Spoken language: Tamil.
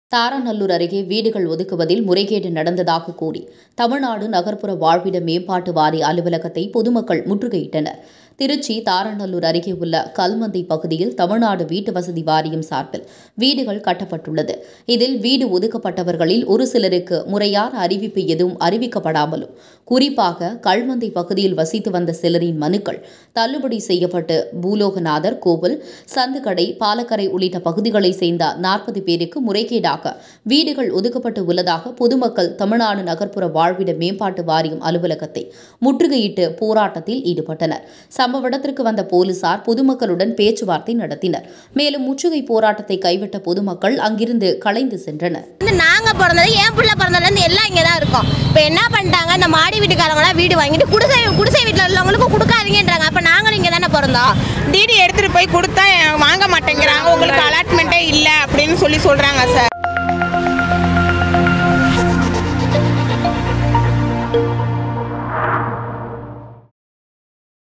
தாராநல்லூர் அருகே வீடுகள் ஒதுக்குவதில் முறைகேடு நடந்ததாக கூறி தமிழ்நாடு நகர்ப்புற வாழ்விட மேம்பாட்டு வாரிய அலுவலகத்தை பொதுமக்கள் முற்றுகையிட்டனர் திருச்சி தாராநல்லூர் அருகே உள்ள கல்மந்தை பகுதியில் தமிழ்நாடு வீட்டு வசதி வாரியம் சார்பில் வீடுகள் கட்டப்பட்டுள்ளது இதில் வீடு ஒதுக்கப்பட்டவர்களில் ஒரு சிலருக்கு முறையான அறிவிப்பு எதுவும் அறிவிக்கப்படாமலும் குறிப்பாக கல்மந்தை பகுதியில் வசித்து வந்த சிலரின் மனுக்கள் தள்ளுபடி செய்யப்பட்டு பூலோகநாதர் கோவில் சந்துக்கடை பாலக்கரை உள்ளிட்ட பகுதிகளைச் சேர்ந்த நாற்பது பேருக்கு முறைகேடாக வீடுகள் ஒதுக்கப்பட்டு உள்ளதாக பொதுமக்கள் தமிழ்நாடு நகர்ப்புற வாழ்விட மேம்பாட்டு வாரியம் அலுவலகத்தை முற்றுகையிட்டு போராட்டத்தில் ஈடுபட்டனர் சம்பவ இடத்திற்கு வந்த போலீசார் பொதுமக்களுடன் பேச்சுவார்த்தை நடத்தினர் மேலும் முற்றுகை போராட்டத்தை கைவிட்ட பொதுமக்கள் அங்கிருந்து கலைந்து சென்றனர் வந்து நாங்க பிறந்தது என் புள்ள பிறந்ததுல இருந்து எல்லாம் இங்கே தான் இருக்கோம் இப்போ என்ன பண்ணிட்டாங்க இந்த மாடி வீட்டுக்காரங்களாம் வீடு வாங்கிட்டு குடிசை குடிசை வீட்டில் உள்ளவங்களுக்கும் கொடுக்காதீங்கன்றாங்க அப்போ நாங்களும் இங்கே தானே பிறந்தோம் டிடி எடுத்துட்டு போய் கொடுத்தா வாங்க மாட்டேங்கிறாங்க உங்களுக்கு அலாட்மெண்ட்டே இல்லை அப்படின்னு சொல்லி சொல்றாங்க சார்